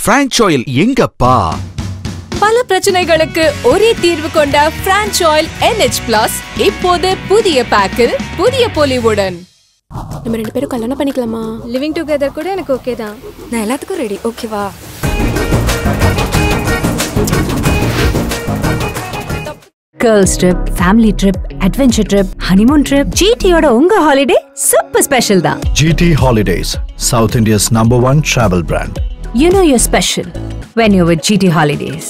Branch oil எங்கப்பா பல பிரச்சனைகளுக்கு ஒரே தீர்வு கொண்ட பிரான்ச் ஆயில் NH பிளஸ் இப்போது புதிய பேக்கில் புதிய பொலிவுடன் நம்ம ரெண்டு பேரும் கல்யாணம் பண்ணிக்கலாமா லிவிங் டுகெதர் கூட எனக்கு ஓகே தான் நான் எல்லாத்துக்கும் ரெடி ஓகேவா girls trip family trip adventure trip honeymoon trip ஜிடியோட உங்க ஹாலிடே சூப்பர் ஸ்பெஷல் தான் GT Holidays, South India's number one travel brand. You know you're special when you with GT Holidays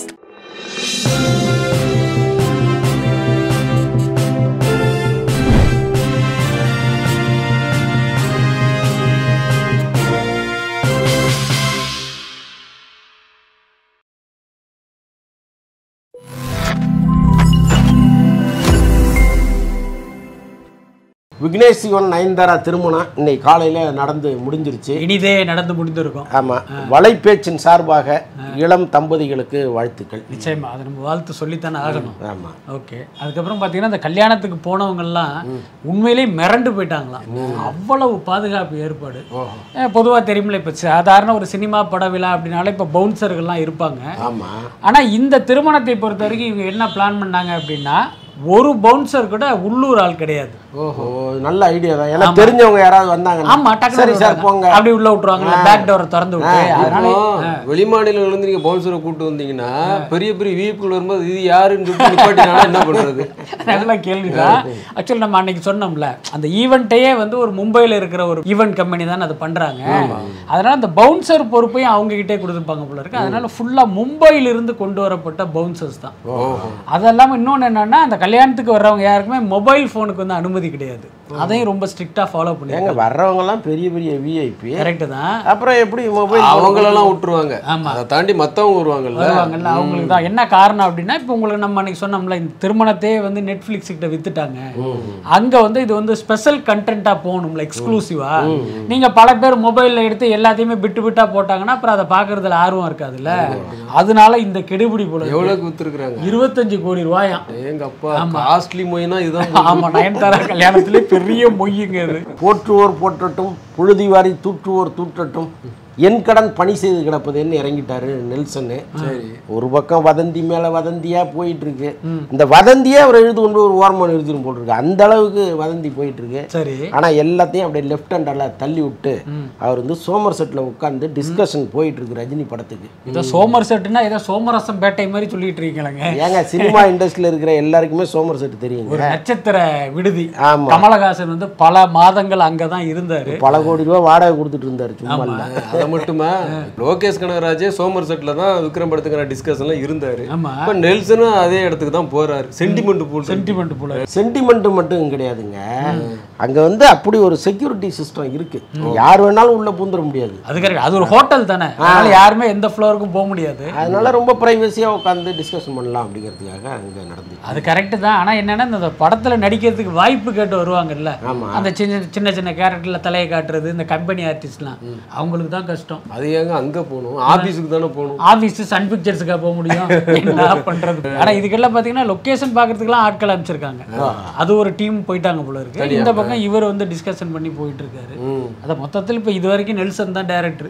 Vignesh Shivan Nayanthara திருமணம் இன்னைக்கு காலையில் நடந்து முடிஞ்சிருச்சு இனிதே நடந்து முடிந்திருக்கும் ஆமாம் வலைப்பேச்சின் சார்பாக இளம் தம்பதிகளுக்கு வாழ்த்துக்கள் நிச்சயமா அது நம்ம வாழ்த்து சொல்லித்தானே ஆகணும் ஆமாம் ஓகே அதுக்கப்புறம் பார்த்தீங்கன்னா இந்த கல்யாணத்துக்கு போனவங்கெல்லாம் உண்மையிலேயே மிரண்டு போயிட்டாங்களாம் அவ்வளவு பாதுகாப்பு ஏற்பாடு பொதுவாக தெரியுமில்ல இப்போ சாதாரண ஒரு சினிமா பட விழா அப்படின்னாலே இப்போ பவுன்சர்கள்லாம் இருப்பாங்க ஆமாம் ஆனால் இந்த திருமணத்தை பொறுத்த வரைக்கும் இவங்க என்ன பிளான் பண்ணாங்க அப்படின்னா ஒரு பவுன்சர் கூட உள்ளூர் ஆள் கிடையாது ஓஹோ நல்ல ஐடியா தான் ஏன்னா தெரிஞ்சவங்க யாராவது வந்தாங்க ஆமா டக்குனு சரி சார் விடுவாங்க. போங்க அப்படி உள்ள விட்டுருவாங்கல்ல பேக் டோரை திறந்து விட்டு அதனால வெளிமாநிலங்கள்ல இருந்து நீங்க பவுன்சரை கூட்டு வந்தீங்கன்னா பெரிய பெரிய வீப்புகள் வரும்போது இது யாருன்னு சொல்லிட்டு நிப்பாட்டினாலும் என்ன பண்றது நல்ல கேள்விதான் ஆக்சுவலி நம்ம அன்னைக்கு சொன்னோம்ல அந்த ஈவெண்ட்டையே வந்து ஒரு மும்பையில் இருக்கிற ஒரு ஈவெண்ட் கம்பெனி தான் அதை பண்றாங்க அதனால அந்த பவுன்சர் பொறுப்பையும் அவங்க கிட்டே கொடுத்துருப்பாங்க போல இருக்கு அதனால ஃபுல்லா மும்பையில இருந்து கொண்டு வரப்பட்ட பவுன்சர்ஸ் தான் அதெல்லாம் இன்னொன்று என்னன்னா அந்த கல்யாணத்துக்கு வர்றவங்க யாருக்குமே மொபைல் ஃபோனுக்கு வந்து அனுமதி கிடையாது அதையும் ரொம்ப ஸ்ட்ரிக்டா ஃபாலோ ஏங்க பண்ணிருக்காங்க வர்றவங்கலாம் பெரிய பெரிய விஐபி கரெக்ட் தான் அப்புறம் எப்படி மொபைல் அவங்களெல்லாம் விட்டுருவாங்க ஆமா. அதை தாண்டி மத்தவங்க வருவாங்கல்ல வருவாங்கல்ல அவங்களுக்கு தான் என்ன காரணம் அப்படின்னா இப்போ உங்களுக்கு நம்ம அன்னைக்கு சொன்னோம்ல இந்த திருமணத்தையே வந்து நெட்ஃப்ளிக்ஸ் கிட்ட வித்துட்டாங்க அங்க வந்து இது வந்து ஸ்பெஷல் கண்டென்ட்டா போகணும்ல எக்ஸ்க்ளூசிவா நீங்க பல பேர் மொபைல்ல எடுத்து எல்லாத்தையுமே பிட்டு பிட்டா போட்டாங்கன்னா அப்புறம் அதை பார்க்கறதுல ஆர்வம் இருக்காதுல்ல அதனால இந்த கெடுபிடி போல இருக்கு. எவ்வளவுக்கு வித்துருக்குறாங்க இருபத்தஞ்சு கோடி ரூபாயாம் எங்க அப்பா காஸ்ட்லி மொய்னா இதுதான் ஆமா நயன்தாரா கல்யாணத்திலே பெரிய மொய்யுங்க இது போற்றுவோர் போற்றட்டும் புழுதி வாரி தூற்றுவோர் தூற்றட்டும் என் கடன் பணி செய்து கிடப்பதுன்னு இறங்கிட்டாரு நெல்சன்னு ஒரு பக்கம் வதந்தி மேல வதந்தியா போயிட்டு இருக்கு இந்த வதந்தியே அவர் எழுது கொண்டு ஒரு ஓரமாக எழுதிடும் போல் இருக்கு அந்த அளவுக்கு வதந்தி போயிட்டு இருக்கு சரி ஆனா எல்லாத்தையும் அப்படியே லெஃப்ட் ஹேண்டால தள்ளி விட்டு அவர் வந்து சோமர் செட்ல உட்காந்து டிஸ்கஷன் போயிட்டு இருக்கு ரஜினி படத்துக்கு இதை சோமர் செட்டுனா ஏதோ சோமரசம் பேட்டை மாதிரி சொல்லிட்டு இருக்கீங்களங்க ஏங்க சினிமா இண்டஸ்ட்ரியில் இருக்கிற எல்லாருக்குமே சோமர் செட் ஒரு தெரியுங்க நட்சத்திர விடுதி ஆமா. கமலஹாசன் வந்து பல மாதங்கள் அங்கதான் இருந்தாரு பல கோடி ரூபா வாடகை கொடுத்துட்டு இருந்தாரு சும்மா இல்ல அதை மட்டுமா லோகேஷ் கனகராஜே சோமர் செட்ல தான் விக்ரம் படத்துக்கான டிஸ்கஷன்ல இருந்தாரு ஆமா. இப்ப நெல்சனும் அதே இடத்துக்கு தான் போறாரு சென்டிமெண்ட் போட்டு சென்டிமெண்ட் போல சென்டிமெண்ட் மட்டும் கிடையாதுங்க அங்க வந்து அப்படி ஒரு செக்யூரிட்டி சிஸ்டம் இருக்கு யார் வேணாலும் உள்ள பூந்துட முடியாது அது கரெக்ட் அது ஒரு ஹோட்டல் தானே அதனால யாருமே எந்த ஃப்ளோருக்கும் போக முடியாது அதனால ரொம்ப பிரைவசியா உட்காந்து டிஸ்கஷன் பண்ணலாம் அப்படிங்கிறதுக்காக அங்க நடந்து அது கரெக்ட் தான் ஆனா என்னன்னா இந்த படத்துல நடிக்கிறதுக்கு வாய்ப்பு கேட்டு வருவாங்கல்ல ஆமா. அந்த சின்ன சின்ன சின்ன கேரக்டர்ல தலையை காட்டுறது இந்த கம்பெனி ஆர்டிஸ்ட்லாம் அவங்களுக்கு தான் கஷ்டம் அது ஏங்க அங்க போகணும் ஆபீஸுக்கு தானே போகணும் ஆபீஸ் சன் பிக்சர்ஸுக்கா போக முடியும் என்ன பண்றது ஆனா இதுக்கெல்லாம் பாத்தீங்கன்னா லொகேஷன் பாக்குறதுக்குலாம் ஆட்கள் அமைச்சிருக்காங்க அது ஒரு டீம் போயிட்டாங்க போல இருக்கு இந்த பக்கம் இவர் வந்து டிஸ்கஷன் பண்ணி போயிட்டு இருக்காரு அத மொத்தத்தில் இப்ப இது வரைக்கும் நெல்சன் தான் டைரக்டர்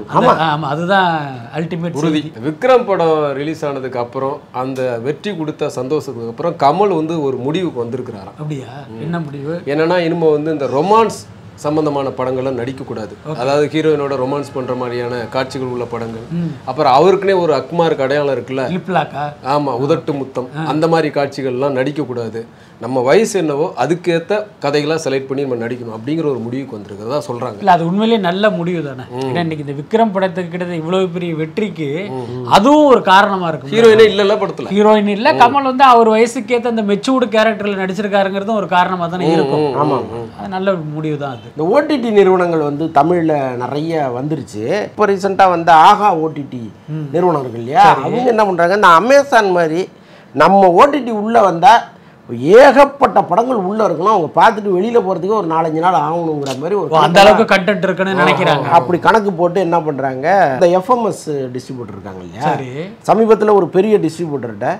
ஆமா அதுதான் அல்டிமேட் உறுதி விக்ரம் படம் ரிலீஸ் ஆனதுக்கு அப்புறம் அந்த வெற்றி கொடுத்த சந்தோஷத்துக்கு அப்புறம் கமல் வந்து ஒரு முடிவுக்கு வந்திருக்கிறாராம் அப்படியா என்ன முடிவு என்னன்னா இனிமே வந்து இந்த ரொமான்ஸ் சம்பந்தமான படங்கள்லாம் நடிக்கக்கூடாது அதாவது ஹீரோயினோட ரொமான்ஸ் பண்ற மாதிரியான காட்சிகள் உள்ள படங்கள் அப்புறம் அவருக்குனே ஒரு அக்மார்க் அடையாளம் இருக்குல்ல லிப்லாக்கா ஆமா உதட்டு முத்தம் அந்த மாதிரி காட்சிகள்லாம் நடிக்கக்கூடாது நம்ம வயசு என்னவோ அதுக்கேற்ற கதைகளா செலக்ட் பண்ணி நம்ம நடிக்கணும் அப்படிங்கிற ஒரு முடிவுக்கு வந்திருக்கிறதா சொல்றாங்க இல்ல அது உண்மையிலேயே நல்ல முடிவு தானே ஏன்னா இன்னைக்கு இந்த விக்ரம் படத்துக்கு கிட்ட இவ்வளவு பெரிய வெற்றிக்கு அதுவும் ஒரு காரணமா இருக்கும் ஹீரோயினே இல்லைல்ல படத்துல ஹீரோயின் இல்ல கமல் வந்து அவர் வயசுக்கு ஏத்த அந்த மெச்சூர்டு கேரக்டர்ல நடிச்சிருக்காருங்கிறதும் ஒரு காரணமா தானே இருக்கும் ஆமா அது நல்ல முடிவு தான் அது இந்த ஓடிடி நிறுவனங்கள் வந்து தமிழ்ல நிறைய வந்துருச்சு இப்போ ரீசெண்டாக வந்த ஆஹா ஓடிடி நிறுவனம் இருக்கு இல்லையா அவங்க என்ன பண்றாங்க இந்த அமேசான் மாதிரி நம்ம ஓடிடி உள்ள வந்தா ஏகப்பட்ட படங்கள் உள்ள இருக்கணும் அவங்க பார்த்துட்டு வெளியில போறதுக்கு ஒரு நாலஞ்சு நாள் ஆகணுங்கிற மாதிரி ஒரு ஓ, அந்த அளவுக்கு கண்டென்ட் இருக்குன்னு நினைக்கிறாங்க அப்படி கணக்கு போட்டு என்ன பண்றாங்க இந்த எஃப்எம்எஸ் டிஸ்ட்ரிபியூட்டர் இருக்காங்க இல்லையா சரி சமீபத்தில் ஒரு பெரிய டிஸ்ட்ரிபியூட்டர்கிட்ட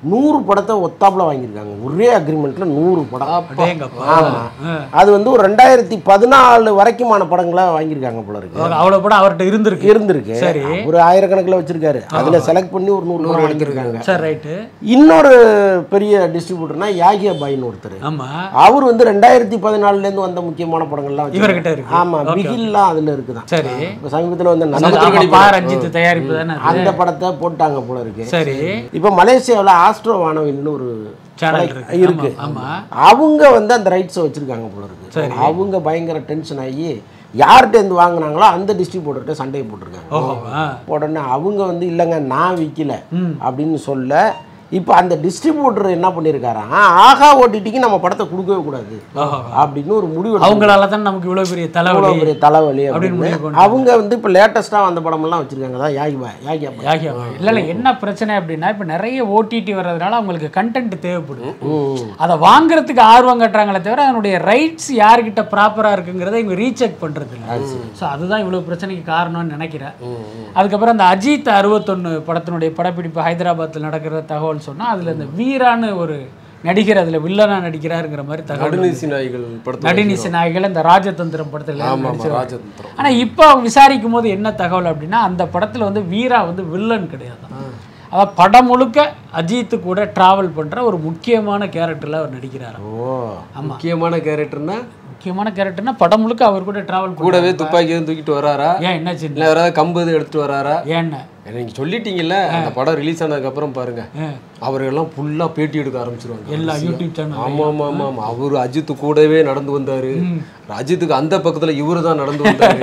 நூறு படத்தை ஒத்தாப்புல வாங்கியிருக்காங்க ஒரே அக்ரிமெண்ட்ல நூறு படம் அடேங்கப்பா. ஆமா அது வந்து ஒரு ரெண்டாயிரத்தி பதினாலு வரைக்குமான படங்களா வாங்கியிருக்காங்க போல இருக்கு அவங்க அவ்வளவு படம் அவர்கிட்ட இருந்திருக்கு இருந்திருக்கு சரி. ஒரு ஆயிரக்கணக்கில் வச்சிருக்காரு அதுல செலக்ட் பண்ணி ஒரு நூறு படம் வாங்கியிருக்காங்க சரி ரைட்டு இன்னொரு பெரிய டிஸ்ட்ரிபியூட்டர்னா யாகியா பாயின்னு ஒருத்தர் ஆமா அவர் வந்து ரெண்டாயிரத்தி பதினாலுல இருந்து வந்த முக்கியமான படங்கள்லாம் வச்சிருக்காரு. இவர்கிட்ட இருக்கு. ஆமா Okay, பிகில்லாம் அதுல இருக்குதான் சரி இப்ப சமீபத்துல வந்து அந்த நந்தா- ஆமா, பா ரஞ்சித் தயாரிப்பு தானே அது? அந்த படத்தை போட்டாங்க போல இருக்கு சரி இப்ப மலேசியாவுல ஆஸ்ட்ரோ வானவில்னு ஒரு சேனல் கலை- இருக்கு இருக்கு ஆமா அவங்க வந்து அந்த ரைட்ஸை வச்சிருக்காங்க போல இருக்கு அவங்க பயங்கர டென்ஷன் ஆகி யார்கிட்ட இருந்து வாங்குனாங்களோ அந்த டிஸ்ட்ரிபியூட்டர்கிட்ட சண்டையை போட்டிருக்காங்க ஓஹோ ஆ. உடனே அவங்க வந்து இல்லைங்க நான் விற்கல அப்படின்னு சொல்ல இப்போ அந்த டிஸ்ட்ரிபியூட்டர் என்ன பண்ணியிருக்காராம் ஆகா ஓடிடிக்கு நம்ம படத்தை கொடுக்கவே கூடாது ஓஹோ. அப்படின்னு ஒரு முடிவு எடுத்து- அவங்களால தான் நமக்கு இவ்வளவு பெரிய இவ்வளவு தலைவலி பெரிய தலைவலி அப்படின்னு அப்படின்னு முடிவு கொண்டு அவங்க வந்து இப்போ லேட்டஸ்ட்டாக வந்த படமெல்லாம் வச்சிருக்காங்க அதான் யாகி பா யாகி அப்பா. யாகியா இல்ல இல்ல என்ன பிரச்சனை அப்படின்னா இப்ப நிறைய ஓடிடி வர்றதுனால அவங்களுக்கு கண்டென்ட் தேவைப்படுது ம். அதை வாங்குறதுக்கு ஆர்வம் காட்டுறாங்களே தவிர அதனுடைய ரைட்ஸ் யார்கிட்ட ப்ராப்பரா இருக்குங்கிறத இவங்க ரீசெக் பண்றது இல்லை ஸோ அதுதான் இவ்வளவு பிரச்சனைக்கு காரணம்னு நினைக்கிறேன் அதுக்கப்புறம் அந்த அஜித் அறுபத்தொன்னு படத்தினுடைய படப்பிடிப்பு ஹைதராபாத்தில் நடக்கிற தகவல் சொன்னா அதுல இந்த வீரான்னு ஒரு நடிகர் அதுல வில்லனா நடிக்கிறாருங்கிற மாதிரி தகவல் நடுநிசி நாய்கள் படத்துல நடினிசி நாய்கள் இந்த ராஜதந்திரம் படத்துல ஆமா ஆமா நடிச்சிருக்காரு. ராஜதந்திரம் ஆனா இப்போ விசாரிக்கும் போது என்ன தகவல் அப்படின்னா அந்த படத்துல வந்து வீரா வந்து வில்லன் கிடையாது அதாவது படம் முழுக்க அஜித்து கூட டிராவல் பண்ற ஒரு முக்கியமான கேரக்டர்ல அவர் நடிக்கிறார் ஓ முக்கியமான கேரக்டர்னா முக்கியமான கேரக்டர்னா படம் முழுக்க அவர் கூட டிராவல் கூடவே துப்பாக்கி எதுவும் தூக்கிட்டு வராரா ஏன் என்னாச்சு இல்ல யாராவது கம்பு எதுவும் எடுத்துட்டு வராரா ஏன்னு நீங்க சொல்லிட்டீங்கல்ல அந்த படம் ரிலீஸ் ஆனதுக்கு அப்புறம் பாருங்க ஆ. அவரெல்லாம் ஃபுல்லா பேட்டி எடுக்க ஆரம்பிச்சிருவாங்க எல்லா யூடியூப் சேனல் ஆமா ஆமா ஆமா ஆமா அவரு அஜித் கூடவே நடந்து வந்தாரு அஜித்துக்கு அந்த பக்கத்துல இவரு தான் நடந்து வந்தாரு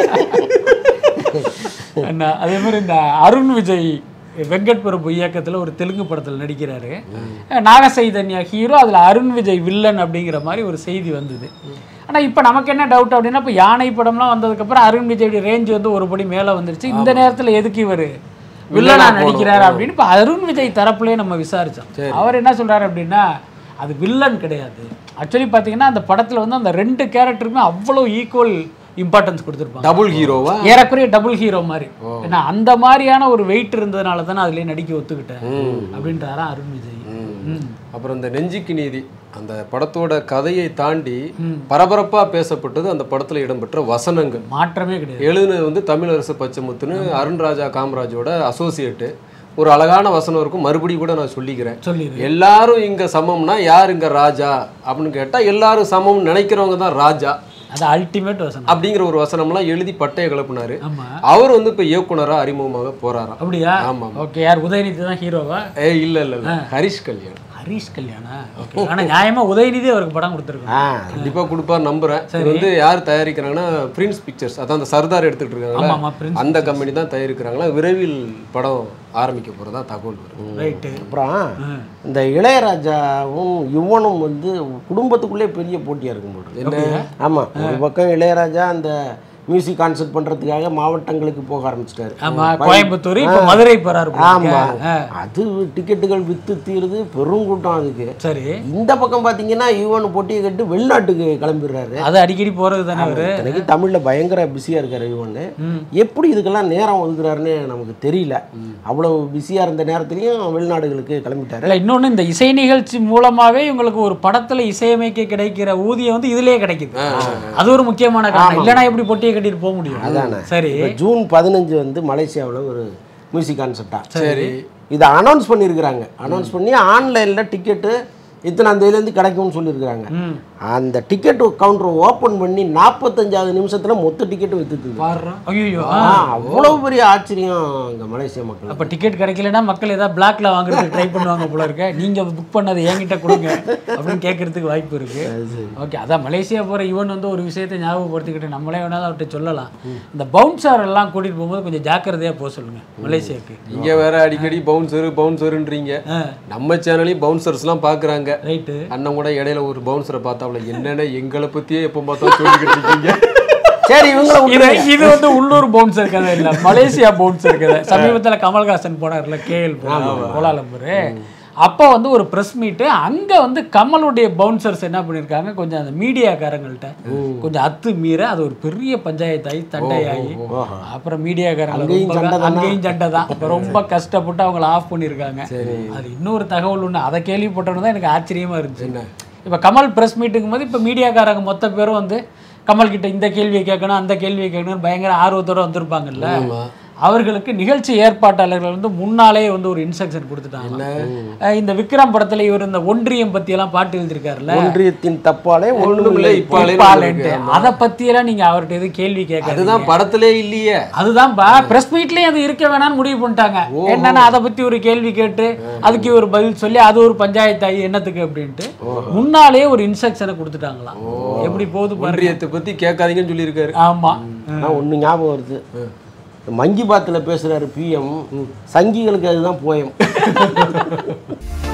என்ன அதே மாதிரி இந்த அருண் விஜய் வெங்கட் பிரபு இயக்கத்துல ஒரு தெலுங்கு படத்துல நடிக்கிறாரு நாக சைதன்யா ஹீரோ அதுல அருண் விஜய் வில்லன் அப்படிங்கிற மாதிரி ஒரு செய்தி வந்தது ஆனா இப்போ நமக்கு என்ன டவுட் அப்படின்னா இப்போ யானை படம்லாம் வந்ததுக்கப்புறம் அருண் விஜயோட ரேஞ்ச் வந்து ஒரு படி மேல வந்துருச்சு இந்த நேரத்துல எதுக்கு இவர் வில்லனா நடிக்கிறாரு அப்படின்னு இப்போ அருண் விஜய் தரப்புலயே நம்ம விசாரிச்சோம் அவர் என்ன சொல்றாரு அப்படின்னா அது வில்லன் கிடையாது ஆக்சுவலி பார்த்தீங்கன்னா அந்த படத்துல வந்து அந்த ரெண்டு கேரக்டருக்குமே அவ்வளோ ஈக்குவல் இம்பார்ட்டன்ஸ் கொடுத்துருப்பாங்க டபுள் ஹீரோவா ஏறக்குறைய டபுள் ஹீரோ மாதிரி ஏன்னா அந்த மாதிரியான ஒரு வெயிட் இருந்ததுனால தானே அதுலயே நடிக்க ஒத்துக்கிட்டேன் அப்படின்றாரா அருண் விஜய் ம். அப்புறம் இந்த நெஞ்சுக்கு நீதி அந்த படத்தோட கதையை தாண்டி பரபரப்பா பேசப்பட்டது அந்த படத்துல இடம்பெற்ற வசனங்கள் மாற்றமே கிடையாது எழுதுனது வந்து தமிழரசு பச்சைமுத்துன்னு அருண்ராஜா காமராஜோட அசோசியேட்டு ஒரு அழகான வசனம் இருக்கும் மறுபடியும் கூட நான் சொல்லிக்கிறேன் சொல்லிடு எல்லாரும் இங்க சமம்னா யார் இங்க ராஜா அப்படின்னு கேட்டா எல்லாரும் சமம்னு நினைக்கிறவங்க தான் ராஜா அது அல்டிமேட் வசனம் அப்படிங்கிற ஒரு வசனம்லாம் எழுதி பட்டையை கிளப்புனாரு ஆமா அவர் வந்து இப்ப இயக்குனரா அறிமுகமாக போறாராம் அப்படியா ஆமா, ஓகே யார் உதயநிதி தான் ஹீரோவா ஏ இல்ல இல்ல இல்ல ஹரிஷ் கல்யாண் ஹரிஷ் கல்யாணா ஓகே ஆனா நியாயமா உதயநிதி அவருக்கு படம் கொடுத்துருக்காங்க ஆ கண்டிப்பா கொடுப்பார் நம்புறேன் இது வந்து யார் தயாரிக்கிறாங்கன்னா பிரின்ஸ் பிக்சர்ஸ் அதான் அந்த சர்தார் எடுத்துட்டு ஆமா இருக்காங்களா ஆமா பிரின்ஸ் அந்த கம்பெனி தான் தயாரிக்கிறாங்களா விரைவில் படம் ஆரம்பிக்க போறதா தகவல் வரும் ரைட்டு அப்புறம் இந்த இளையராஜாவும் யுவனும் வந்து குடும்பத்துக்குள்ளே பெரிய போட்டியா இருக்கும் போது என்ன ஆமா ஒரு பக்கம் இளையராஜா அந்த மியூசிக் கான்சர்ட் பண்றதுக்காக மாவட்டங்களுக்கு போக ஆரம்பிச்சிட்டாரு ஆமா கோயம்புத்தூர் இப்போ மதுரை போறாரு போல ஆமா இருக்கு. ஆ, அது டிக்கெட்டுகள் வித்து தீருது பெருங்கூட்டம் அதுக்கு சரி இந்த பக்கம் பாத்தீங்கன்னா யுவன் போட்டியை கட்டு வெளிநாட்டுக்கு கிளம்பிடுறாரு அது அடிக்கடி போறது தானே அவரு இத்தனைக்கு தமிழ்ல பயங்கர பிஸியா இருக்காரு யுவன் எப்படி இதுக்கெல்லாம் நேரம் ஒதுக்குறாருன்னு நமக்கு தெரியல அவ்வளவு பிஸியா இருந்த நேரத்துலயும் வெளிநாடுகளுக்கு கிளம்பிட்டாரு இல்ல இன்னொன்னு இந்த இசை நிகழ்ச்சி மூலமாவே இவங்களுக்கு ஒரு படத்துல இசையமைக்க கிடைக்கிற ஊதியம் வந்து இதுலயே கிடைக்குது அது ஒரு முக்கியமான காரணம் இல்லைன்னா எப்படி பொட்டியை கட்டிட்டு போக முடியும் அதானே. சரி இப்ப ஜூன் பதினஞ்சு வந்து மலேசியாவுல ஒரு மியூசிக் கான்சர்ட்டா சரி இதை அனௌன்ஸ் பண்ணியிருக்கிறாங்க அனௌன்ஸ் பண்ணி ஆன்லைனில் டிக்கெட்டு இத்தனாம் தேதியிலேருந்து கிடைக்கும்னு சொல்லியிருக்கிறாங்க அந்த டிக்கெட் கவுண்டரை ஓப்பன் பண்ணி நாற்பத்தஞ்சாவது நிமிஷத்தில் மொத்த டிக்கெட்டு வித்துட்டு ஐயோ அவ்வளவு பெரிய ஆச்சரியம் இங்கே மலேசிய மக்கள் அப்ப டிக்கெட் கிடைக்கலன்னா மக்கள் ஏதாவது பிளாக்ல வாங்குறதுக்கு ட்ரை பண்ணுவாங்க போல இருக்க நீங்க புக் பண்ணதை என்கிட்ட கொடுங்க அப்படின்னு கேட்கறதுக்கு வாய்ப்பு இருக்கு ஓகே அதான் மலேசியா போற இவன் வந்து ஒரு விஷயத்தை ஞாபகப்படுத்திக்கிட்டு நம்மளே வேணாலும் அவர்கிட்ட சொல்லலாம் இந்த பவுன்சர் எல்லாம் கூட்டிட்டு போகும்போது கொஞ்சம் ஜாக்கிரதையா போக சொல்லுங்க மலேசியாக்கு இங்க வேற அடிக்கடி பவுன்சரு பவுன்சருன்றீங்க நம்ம சேனலையும் பவுன்சர்ஸ்லாம் பாக்குறாங்க ரைட்டு அண்ணன் கூட இடையில ஒரு பவுன்சரை பார்த்தாப்புல என்னென்ன எங்களை பத்தியே எப்போ பார்த்தாலும் சொல்லிக்கிட்டு இருக்கீங்க சரி இவங்கள இது இது வந்து உள்ளூர் பவுன்சர் கதை இல்ல மலேசியா பவுன்சர் கதை சமீபத்துல கமல்ஹாசன் போனார்ல கேஎல் கோலாலம்பூர் அப்போ வந்து ஒரு ப்ரெஸ் மீட்டு அங்கே வந்து கமலுடைய பவுன்சர்ஸ் என்ன பண்ணியிருக்காங்க கொஞ்சம் அந்த மீடியாக்காரங்கள்ட்ட கொஞ்சம் அத்து மீற அது ஒரு பெரிய பஞ்சாயத்தாகி தண்டையாகி அப்புறம் மீடியாக்காரங்க அங்கேயும் ரொம்ப- சண்டை தானா? அங்கேயும் சண்டை தான் இப்ப ரொம்ப கஷ்டப்பட்டு அவங்கள ஆஃப் பண்ணியிருக்காங்க அது இன்னொரு தகவல் ஒன்று அதை கேள்விப்பட்டோன்னு தான் எனக்கு ஆச்சரியமா இருந்துச்சு இப்போ கமல் ப்ரெஸ் மீட்டுங்கும் போது இப்போ மீடியாக்காரங்க மொத்த பேரும் வந்து கமல் கிட்ட இந்த கேள்வியை கேட்கணும் அந்த கேள்வியை கேட்கணும் பயங்கர ஆர்வத்தோட வந்திருப்பாங்கல்ல அவர்களுக்கு நிகழ்ச்சி ஏற்பாட்டாளர்கள் வந்து முன்னாலே வந்து ஒரு இன்ஸ்ட்ரக்ஷன் கொடுத்துட்டாங்க அஹ் இந்த விக்ரம் படத்துல இவர் இந்த ஒன்றியம் பத்தி எல்லாம் பாட்டு எழுதியிருக்காருல்ல ஒன்றியத்தின் தப்பாலே ஒண்ணுமில்லை, ஒண்ணுமில்லை இப்பாலே இப்பாலேன்ட்டு. அதை பத்தியெல்லாம் நீங்க அவர்கிட்ட எதுவும் கேள்வி கேட்க அதுதான் படத்திலே இல்லையே அதுதான் பிரஸ் மீட்லயும் அது இருக்க வேணாம்னு முடிவு பண்ணிட்டாங்க என்னன்னா அதை பத்தி ஒரு கேள்வி கேட்டு அதுக்கு ஒரு பதில் சொல்லி அது ஒரு பஞ்சாயத்து ஆகி என்னத்துக்கு அப்படின்ட்டு முன்னாலே ஒரு இன்ஸ்ட்ரக்ஷனை கொடுத்துட்டாங்களாம் எப்படி போகுது பாருங்க ஒன்றியத்தை பத்தி கேட்காதீங்கன்னு சொல்லியிருக்காரு ஆமா ஆனால் ஒன்று ஞாபகம் வருது இந்த மங்கி பாத்தில் பேசுகிறாரு பிஎம் சங்கிகளுக்கு அதுதான் போயம்